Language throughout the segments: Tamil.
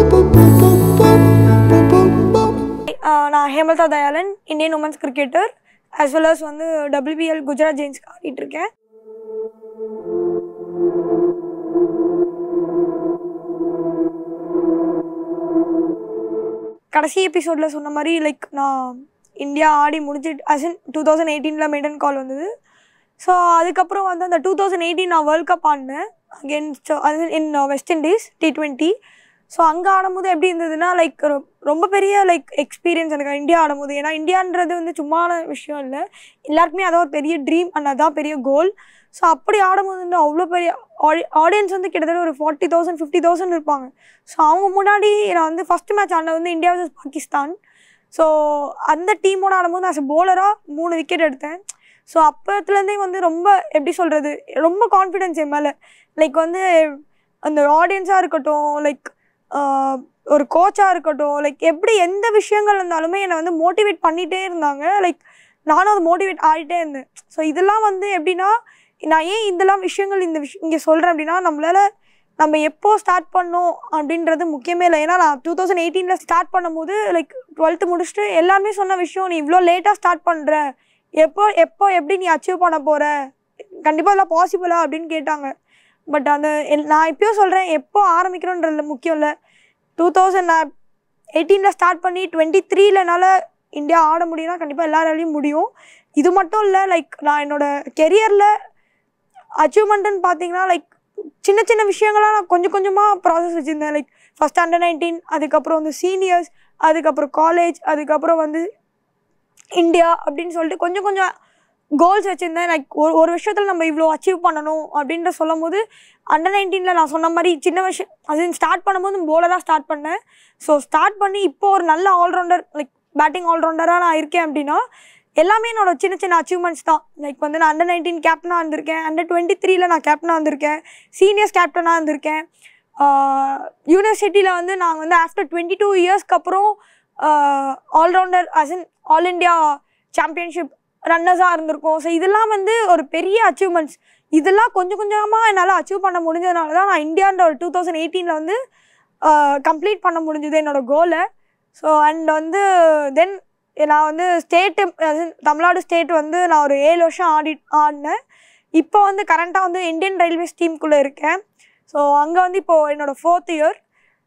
ஆஹ் நான் Hemalatha Dayalan Indian women's cricketer as well as வந்து WBL குஜராத் ஜெயின்ஸ்க்கு ஆடிட்டு இருக்கேன் கடைசி எபிசோடில் சொன்ன மாதிரி லைக் நான் இந்தியா ஆடி முடிஞ்சிட்டு அஸ் இன் டூ தௌசண்ட் எயிட்டீனில் மெய்டன் கால் வந்தது ஸோ அதுக்கப்புறம் வந்து அந்த டூ தௌசண்ட் எயிட்டீன் நான் வேர்ல்ட் கப் ஆடினேன் அகேன்ஸ்ட் அது in West Indies T twenty so அங்கே ஆடும்போது எப்படி இருந்ததுன்னா லைக் ரொம்ப பெரிய லைக் எக்ஸ்பீரியன்ஸ் எனக்கு இந்தியா ஆடும்போது ஏன்னா இந்தியான்றது வந்து சும்மான விஷயம் இல்லை எல்லாருக்குமே அதான் ஒரு பெரிய ட்ரீம் அண்ட் அதான் பெரிய கோல் ஸோ அப்படி ஆடும்போது வந்து அவ்வளோ பெரிய ஆடியன்ஸ் வந்து கிட்டத்தட்ட ஒரு ஃபார்ட்டி தௌசண்ட் ஃபிஃப்டி தௌசண்ட் இருப்பாங்க ஸோ அவங்க முன்னாடி நான் வந்து ஃபஸ்ட் மேட்ச் ஆடினது வந்து இந்தியா vs பாகிஸ்தான் ஸோ அந்த டீமோட ஆடும்போது நான் போலராக மூணு விக்கெட் எடுத்தேன் ஸோ அப்போத்துலேருந்தே வந்து ரொம்ப எப்படி சொல்கிறது ரொம்ப கான்ஃபிடென்ஸ் என் மேலே லைக் வந்து அந்த ஆடியன்ஸாக இருக்கட்டும் லைக் ஒரு கோச்சாக இருக்கட்டும் லைக் எப்படி எந்த விஷயங்கள் இருந்தாலுமே என்னை வந்து மோட்டிவேட் பண்ணிகிட்டே இருந்தாங்க லைக் நானும் அதை மோட்டிவேட் ஆகிட்டே இருந்தேன் ஸோ இதெல்லாம் வந்து எப்படின்னா நான் ஏன் இதெல்லாம் விஷயங்கள் இந்த விஷயம் இங்கே சொல்கிறேன் அப்படின்னா நம்மளால நம்ம எப்போ ஸ்டார்ட் பண்ணோம் அப்படின்றது முக்கியமே இல்லை ஏன்னா நான் டூ தௌசண்ட் எயிட்டீனில் ஸ்டார்ட் பண்ணும்போது லைக் டுவெல்த்து முடிச்சுட்டு எல்லாருமே சொன்ன விஷயம் நீ இவ்வளோ லேட்டாக ஸ்டார்ட் பண்ணுற எப்போ எப்போ எப்படி நீ அச்சீவ் பண்ண போகிற கண்டிப்பாக அதெல்லாம் பாசிபிளா அப்படின்னு கேட்டாங்க பட் அந்த எல்- நான் இப்பயும் சொல்கிறேன் எப்போ ஆரம்பிக்கிறோன்றது முக்கியம் இல்லை டூ தௌசண்ட் நான் எயிட்டீனில் ஸ்டார்ட் பண்ணி டுவெண்ட்டி த்ரீல என்னால் இந்தியா ஆட முடியும்னா கண்டிப்பாக எல்லாராலையும் முடியும் இது மட்டும் இல்லை லைக் நான் என்னோட கெரியரில் அச்சீவ்மெண்ட்டுன்னு பார்த்தீங்கன்னா லைக் சின்ன சின்ன விஷயங்களாக நான் கொஞ்சம் கொஞ்சமாக ப்ராசஸ் வச்சுருந்தேன் லைக் ஃபஸ்ட் அண்டர் நைன்டீன் அதுக்கப்புறம் வந்து சீனியர்ஸ் அதுக்கப்புறம் காலேஜ் அதுக்கப்புறம் வந்து இந்தியா அப்படின்னு சொல்லிட்டு கொஞ்சம் கொஞ்சம் கோல்ஸ் வச்சுருந்தேன் லைக் ஒரு ஒரு விஷயத்தில் நம்ம இவ்வளோ அச்சீவ் பண்ணணும் அப்படின்ற சொல்லும் போது அண்டர் நைன்டீனில் நான் சொன்ன மாதிரி சின்ன விஷயம் அது ஸ்டார்ட் பண்ணும்போது போலராக ஸ்டார்ட் பண்ணேன் ஸோ ஸ்டார்ட் பண்ணி இப்போ ஒரு நல்ல ஆல்ரவுண்டர் லைக் பேட்டிங் ஆல்ரவுண்டராக நான் இருக்கேன் அப்படின்னா எல்லாமே என்னோட சின்ன சின்ன அச்சீவ்மெண்ட்ஸ் தான் லைக் வந்து நான் அண்டர் நைன்டீன் கேப்டனாக இருந்திருக்கேன் அண்டர் டுவெண்ட்டி த்ரீல நான் கேப்டனாக இருந்திருக்கேன் சீனியர்ஸ் கேப்டனாக இருந்திருக்கேன் யூனிவர்சிட்டியில் வந்து நான் வந்து ஆஃப்டர் டுவெண்ட்டி டூ இயர்ஸ்க்கு அப்புறம் allrounder as in all India championship ரன்னர்ஸாக இருந்திருக்கோம் ஸோ இதெல்லாம் வந்து ஒரு பெரிய அச்சீவ்மெண்ட்ஸ் இதெல்லாம் கொஞ்சம் கொஞ்சமாக என்னால் அச்சீவ் பண்ண முடிஞ்சதுனால தான் நான் இந்தியான்ற ஒரு டூ தௌசண்ட் எயிட்டீனில் வந்து கம்ப்ளீட் பண்ண முடிஞ்சது என்னோட கோலை ஸோ அண்ட் வந்து தென் நான் வந்து ஸ்டேட்டு தமிழ்நாடு ஸ்டேட் வந்து நான் ஒரு ஏழு வருஷம் ஆடி ஆடினேன் இப்போ வந்து கரண்ட்டாக வந்து இந்தியன் ரயில்வேஸ் டீமுக்குள்ளே இருக்கேன் ஸோ அங்கே வந்து இப்போது என்னோடய ஃபோர்த் இயர்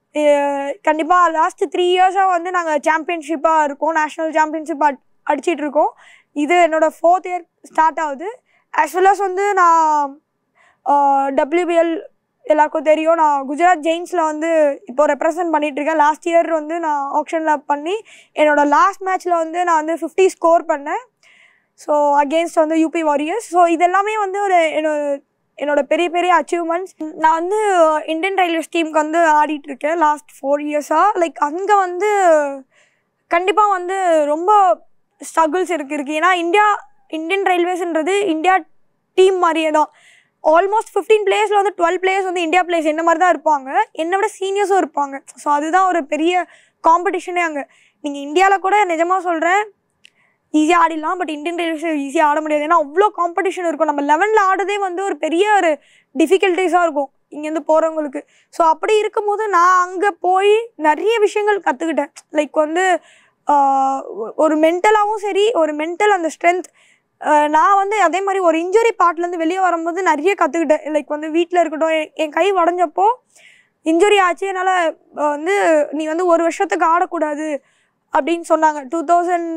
கண்டிப்பாக லாஸ்ட் த்ரீ இயர்ஸாக வந்து நாங்கள் சாம்பியன்ஷிப்பாக இருக்கோம் நேஷ்னல் சாம்பியன்ஷிப் அட் அடிச்சிட்டு இருக்கோம் இது என்னோடய ஃபோர்த் இயர் ஸ்டார்ட் ஆகுது as well as வந்து நான் டபிள்யூபிஎல் எல்லாருக்கும் தெரியும் நான் குஜராத் ஜெயின்ஸில் வந்து இப்போ ரெப்ரசன்ட் பண்ணிட்டு இருக்கேன் லாஸ்ட் இயர் வந்து நான் ஆப்ஷனில் பண்ணி என்னோட லாஸ்ட் மேட்ச்சில் வந்து நான் வந்து ஃபிஃப்டி ஸ்கோர் பண்ணேன் ஸோ அகேன்ஸ்ட் வந்து யூபி வாரியர்ஸ் ஸோ இதெல்லாமே வந்து ஒரு என்னோட என்னோட பெரிய பெரிய அச்சீவ்மெண்ட்ஸ் நான் வந்து இந்தியன் ரயில்வேஸ் டீமுக்கு வந்து ஆடிட்டு இருக்கேன் லாஸ்ட் ஃபோர் இயர்ஸாக லைக் அங்கே வந்து கண்டிப்பாக வந்து ரொம்ப ஸ்ட்ரகிள்ஸ் இருக்கு இருக்கு ஏன்னா இந்தியா இந்தியன் ரயில்வேஸ்ன்றது இந்தியா டீம் மாதிரியே தான் ஆல்மோஸ்ட் ஃபிஃப்டீன் பிளேயர்ஸில் வந்து டுவெல் பிளேயர்ஸ் வந்து இந்தியா பிளேயர்ஸ் என்ன மாதிரி தான் இருப்பாங்க என்னை விட சீனியர்ஸும் இருப்பாங்க ஸோ அதுதான் ஒரு பெரிய காம்படிஷனே அங்கே நீங்கள் இந்தியாவில் கூட நிஜமாக சொல்கிறேன் ஈஸியாக ஆடிடலாம் பட் இந்தியன் ரயில்வேஸ் ஈஸியாக ஆட முடியாது ஏன்னா அவ்வளோ காம்படிஷன் இருக்கும் நம்ம லெவனில் ஆடுறதே வந்து ஒரு பெரிய ஒரு டிஃபிகல்ட்டிஸாக இருக்கும் இங்கேருந்து போகிறவங்களுக்கு ஸோ அப்படி இருக்கும்போது நான் அங்கே போய் நிறைய விஷயங்கள் கற்றுக்கிட்டேன் லைக் வந்து ஆஹ், ஒ- ஒரு மென்டலாகவும் சரி ஒரு மென்டல் அந்த ஸ்ட்ரென்த் நான் வந்து அதே மாதிரி ஒரு இன்ஜுரி பார்ட்லேருந்து வெளியே வரும்போது நிறைய கற்றுக்கிட்டேன் லைக் வந்து வீட்டில் இருக்கட்டும் என்- என் கை உடஞ்சப்போ இன்ஜுரி ஆச்சு என்னால் வந்து நீ வந்து ஒரு வருஷத்துக்கு ஆடக்கூடாது அப்படின்னு சொன்னாங்க two thousand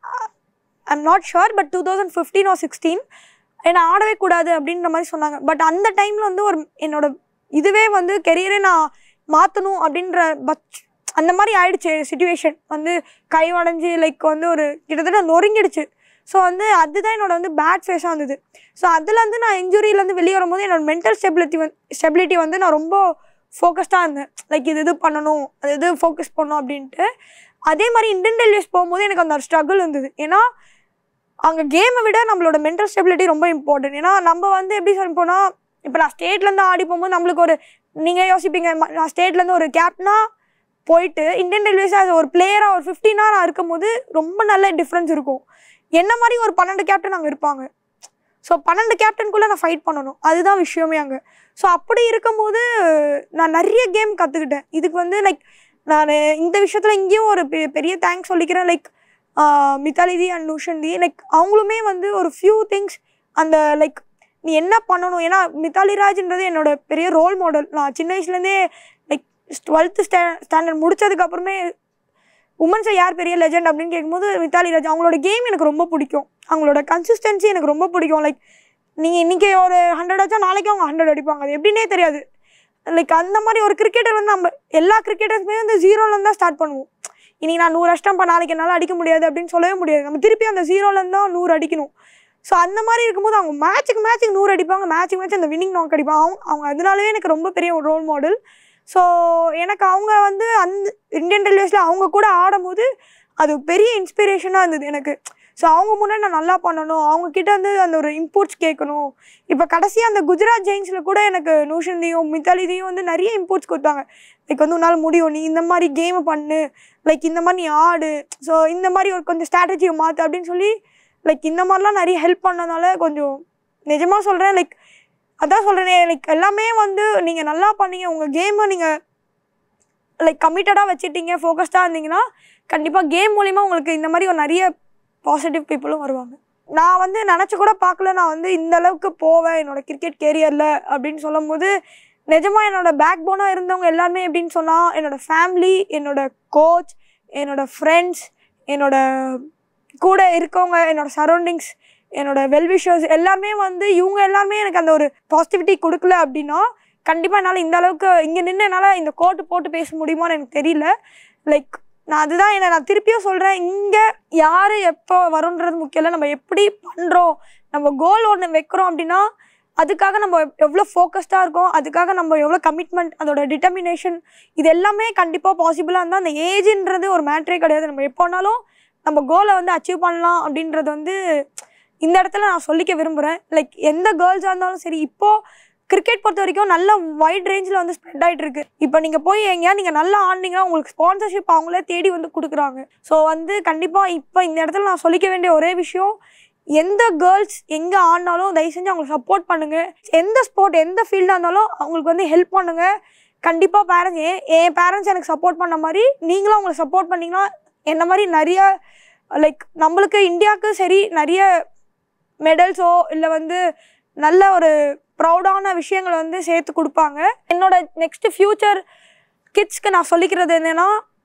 I'm not sure but two thousand fifteen or sixteen என்னை ஆடவே கூடாது அப்படின்ற மாதிரி சொன்னாங்க பட் அந்த டைமில் வந்து ஒரு என்னோட இதுவே வந்து கெரியரே நான் மாற்றணும் அப்படின்ற பட்ச அந்த மாதிரி ஆயிடுச்சு சுச்சுவேஷன் வந்து கை உடஞ்சி லைக் வந்து ஒரு கிட்டத்தட்ட நொறுங்கிடுச்சு ஸோ வந்து அதுதான் என்னோட வந்து பேட் ஃபேஸாக இருந்தது ஸோ அதுலேருந்து நான் இன்ஜுரியிலேருந்து வெளியே வரும்போது என்னோட மென்டல் ஸ்டெபிலிட்டி வந்து ஸ்டெபிலிட்டி வந்து நான் ரொம்ப ஃபோக்கஸ்டாக இருந்தேன் லைக் இது இது பண்ணணும் அது இது ஃபோக்கஸ் பண்ணணும் அப்படின்ட்டு அதே மாதிரி இந்தியன் ரயில்வேஸ் போகும்போது எனக்கு அந்த ஸ்ட்ரகிள் இருந்தது ஏன்னா அங்கே கேமை விட நம்மளோட மென்டல் ஸ்டெபிலிட்டி ரொம்ப இம்பார்ட்டன்ட் ஏன்னா நம்ம வந்து எப்படி சொல்ல போனால் இப்போ நான் ஸ்டேட்லேருந்து ஆடி போகும்போது நம்மளுக்கு ஒரு நீங்கள் யோசிப்பீங்க ம- நான் ஸ்டேட்லேருந்து ஒரு கேப்டனாக போயிட்டு இந்தியன் ரயில்வேஸ் as ஒரு பிளேயராக ஒரு ஃபிஃப்டீனாக நான் இருக்கும்போது ரொம்ப நல்ல டிஃப்ரென்ஸ் இருக்கும் என்ன மாதிரி ஒரு பன்னெண்டு கேப்டன் அங்கே இருப்பாங்க ஸோ பன்னெண்டு கேப்டனுக்குள்ளே நான் ஃபைட் பண்ணணும் அதுதான் விஷயமே அங்கே ஸோ அப்படி இருக்கும்போது நான் நிறைய கேம் கற்றுக்கிட்டேன் இதுக்கு வந்து லைக் நான் இந்த விஷயத்தில் இங்கேயும் ஒரு பெ- பெரிய தேங்க்ஸ் சொல்லிக்கிறேன் லைக் மித்தாலிதி அண்ட் நூஷன்தி லைக் அவங்களுமே வந்து ஒரு ஃபியூ திங்ஸ் அந்த லைக் நீ என்ன பண்ணணும் ஏன்னா மித்தாலி ராஜ்ன்றது என்னோட பெரிய ரோல் மாடல் நான் சின்ன வயசுலேருந்தே லைக் டுவெல்த்து ஸ்டே ஸ்டாண்டர்ட் முடிச்சதுக்கப்புறமே உமன்ஸை யார் பெரிய லெஜெண்ட் அப்படின்னு கேட்கும்போது மித்தாலி ராஜ் அவங்களோட கேம் எனக்கு ரொம்ப பிடிக்கும் அவங்களோட கன்சிஸ்டன்சி எனக்கு ரொம்ப பிடிக்கும் லைக் நீங்கள் இன்றைக்கி ஒரு ஹண்ட்ரட் அடிச்சா நாளைக்கு அவங்க ஹண்ட்ரட் அடிப்பாங்க அது எப்படின்னே தெரியாது லைக் அந்த மாதிரி ஒரு கிரிக்கெட்டர் வந்து நம்ம எல்லா கிரிக்கெட்டர்ஸுமே வந்து ஜீரோலேருந்து தான் ஸ்டார்ட் பண்ணுவோம் இன்னைக்கு நான் நூறு அஷ்டம்பா நாளைக்கு என்னால் அடிக்க முடியாது அப்படின்னு சொல்லவே முடியாது நம்ம திருப்பி அந்த ஜீரோலேருந்து தான் நூறு அடிக்கணும் ஸோ அந்த மாதிரி இருக்கும்போது அவங்க மேட்ச்சுக்கு மேட்ச்சுக்கு நூறு அடிப்பாங்க மேட்ச்சுக்கு மேட்ச் அந்த வின்னிங் நாக் அடிப்பாங்க அவங்க அவங்க அதனாலவே எனக்கு ரொம்ப பெரிய ஒரு ரோல் மாடல் ஸோ எனக்கு அவங்க வந்து அந்த இந்தியன் ரயில்வேஸில் அவங்க கூட ஆடும்போது அது பெரிய இன்ஸ்பிரேஷனாக இருந்தது எனக்கு ஸோ அவங்க முன்னாடி நான் நல்லா பண்ணணும் அவங்க கிட்ட வந்து அந்த ஒரு இம்போர்ட்ஸ் கேட்கணும் இப்போ கடைசியாக அந்த குஜராத் ஜெயின்ஸில் கூட எனக்கு நூஷந்தியும் மித்தாலிதையும் வந்து நிறைய இம்போர்ட்ஸ் கொடுத்தாங்க லைக் வந்து உன்னால் முடியும் நீ இந்த மாதிரி கேமை பண்ணு லைக் இந்த மாதிரி நீ ஆடு ஸோ இந்த மாதிரி ஒரு கொஞ்சம் ஸ்ட்ராட்டஜியை மாற்று அப்படின்னு சொல்லி லைக் இந்த மாதிரிலாம் நிறைய ஹெல்ப் பண்ணனால கொஞ்சம் நிஜமாக சொல்கிறேன் லைக் அதான் சொல்கிறேனே லைக் எல்லாமே வந்து நீங்கள் நல்லா பண்ணீங்க உங்கள் கேமை நீங்கள் லைக் கமிட்டடாக வச்சுட்டீங்க ஃபோக்கஸ்டாக இருந்தீங்கன்னா கண்டிப்பாக கேம் மூலிமா உங்களுக்கு இந்த மாதிரி ஒரு நிறைய பாசிட்டிவ் பீப்புளும் வருவாங்க நான் வந்து நினச்சி கூட பார்க்கல நான் வந்து இந்த அளவுக்கு போவேன் என்னோட கிரிக்கெட் கேரியரில் அப்படின்னு சொல்லும்போது நிஜமாக என்னோட பேக் போனாக இருந்தவங்க எல்லாருமே எப்படின்னு சொன்னால் என்னோட ஃபேமிலி என்னோட கோச் என்னோட ஃப்ரெண்ட்ஸ் என்னோட கூட இருக்கவங்க என்னோட சரௌண்டிங்ஸ் என்னோட வெல்விஷர்ஸ் எல்லாருமே வந்து இவங்க எல்லாருமே எனக்கு அந்த ஒரு பாசிட்டிவிட்டி கொடுக்கல அப்படின்னா கண்டிப்பாக என்னால் இந்த அளவுக்கு இங்கே நின்று என்னால் இந்த கோட்டு போட்டு பேச முடியுமான்னு எனக்கு தெரியல லைக் நான் அதுதான் என்ன நான் திருப்பியும் சொல்கிறேன் இங்கே யார் எப்போ வரும்ன்றது முக்கியம் இல்லை நம்ம எப்படி பண்ணுறோம் நம்ம கோல் ஒன்று வைக்கிறோம் அப்படின்னா அதுக்காக நம்ம எவ்வளோ ஃபோக்கஸ்டாக இருக்கோம் அதுக்காக நம்ம எவ்வளோ கமிட்மெண்ட் அதோட டிட்டர்மினேஷன் இது எல்லாமே கண்டிப்பாக பாசிபிளாக இருந்தால் அந்த ஏஜ்ன்றது ஒரு மேட்ரே கிடையாது நம்ம எப்போனாலும் நம்ம கோலை வந்து அச்சீவ் பண்ணலாம் அப்படின்றது வந்து இந்த இடத்துல நான் சொல்லிக்க விரும்புகிறேன் லைக் எந்த கேர்ள்ஸாக இருந்தாலும் சரி இப்போது கிரிக்கெட் பொறுத்த வரைக்கும் நல்ல வைட் ரேஞ்சில் வந்து ஸ்ப்ரெட் ஆகிட்டு இருக்கு இப்போ நீங்கள் போய் எங்கேயா நீங்கள் நல்லா ஆடினீங்கன்னா உங்களுக்கு ஸ்பான்சர்ஷிப் அவங்களே தேடி வந்து கொடுக்குறாங்க ஸோ வந்து கண்டிப்பாக இப்போ இந்த இடத்துல நான் சொல்லிக்க வேண்டிய ஒரே விஷயம் எந்த கேர்ள்ஸ் எங்கே ஆடினாலும் தயவு செஞ்சு அவங்களுக்கு சப்போர்ட் பண்ணுங்கள் எந்த ஸ்போர்ட் எந்த ஃபீல்டாக இருந்தாலும் அவங்களுக்கு வந்து ஹெல்ப் பண்ணுங்கள் கண்டிப்பாக பேரண்ட்ஸ் ஏன் என் பேரண்ட்ஸ் எனக்கு சப்போர்ட் பண்ண மாதிரி நீங்களும் அவங்களுக்கு சப்போர்ட் பண்ணிங்கன்னா என்ன மாதிரி நிறைய லைக் நம்மளுக்கு இந்தியாவுக்கு சரி நிறைய மெடல்ஸோ இல்லை வந்து நல்ல ஒரு ப்ரௌடான விஷயங்களை வந்து சேர்த்து கொடுப்பாங்க என்னோட நெக்ஸ்ட் ஃப்யூச்சர் கிட்ஸ்க்கு நான் சொல்லிக்கிறது என்னென்னா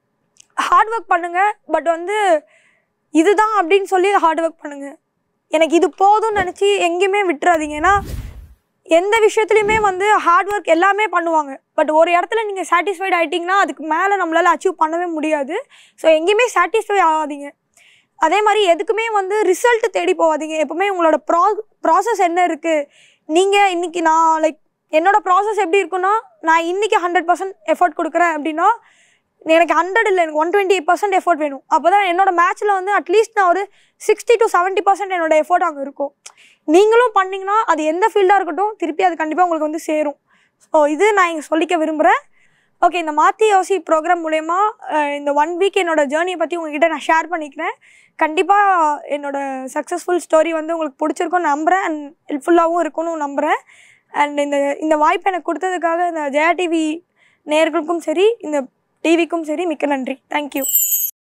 ஹார்ட் ஒர்க் பண்ணுங்கள் பட் வந்து இதுதான் அப்படின்னு சொல்லி ஹார்ட் ஒர்க் பண்ணுங்கள் எனக்கு இது போதும்னு நினச்சி எங்கேயுமே விட்டுறாதீங்க ஏன்னா எந்த விஷயத்துலையுமே வந்து ஹார்ட் ஒர்க் எல்லாமே பண்ணுவாங்க பட் ஒரு இடத்துல நீங்கள் சாட்டிஸ்ஃபைட் ஆகிட்டிங்கன்னா அதுக்கு மேலே நம்மளால் அச்சீவ் பண்ணவே முடியாது ஸோ எங்கேயுமே சாட்டிஸ்ஃபை ஆகாதீங்க அதே மாதிரி எதுக்குமே வந்து ரிசல்ட் தேடி போகாதீங்க எப்பவுமே உங்களோட ப்ரா ப்ராசஸ் என்ன இருக்குது நீங்கள் இன்னைக்கு நான் லைக் என்னோட ப்ராசஸ் எப்படி இருக்குன்னா நான் இன்னைக்கு ஹண்ட்ரட் பர்சன்ட் எஃபர்ட் கொடுக்குறேன் அப்படின்னா எனக்கு ஹண்ட்ரட் இல்லை எனக்கு ஒன் டுவெண்ட்டி பர்சன்ட் எஃபோர்ட் வேணும் அப்போ தான் என்னோட மேட்ச்சில் வந்து அட்லீஸ்ட் நான் ஒரு சிக்ஸ்டி டு செவன்ட்டி பர்சன்ட் என்னோட எஃபோர்ட் அங்கே இருக்கும் நீங்களும் பண்ணீங்கன்னா அது எந்த ஃபீல்டாக இருக்கட்டும் திருப்பி அது கண்டிப்பாக உங்களுக்கு வந்து சேரும் ஸோ இது நான் இங்கே சொல்லிக்க விரும்புகிறேன் ஓகே இந்த மாற்றி யோசி ப்ரோக்ராம் மூலயமா இந்த ஒன் வீக் என்னோட ஜேர்னியை பற்றி உங்ககிட்ட நான் ஷேர் பண்ணிக்கிறேன் கண்டிப்பாக என்னோட சக்ஸஸ்ஃபுல் ஸ்டோரி வந்து உங்களுக்கு பிடிச்சிருக்கும்னு நம்புகிறேன் அண்ட் ஹெல்ப்ஃபுல்லாகவும் இருக்கும்னு நம்புகிறேன் அண்ட் இந்த இந்த வாய்ப்பை எனக்கு கொடுத்ததுக்காக இந்த ஜெயா டிவி நேயர்களுக்கும் சரி இந்த டிவிக்கும் சரி மிக்க நன்றி தேங்க்யூ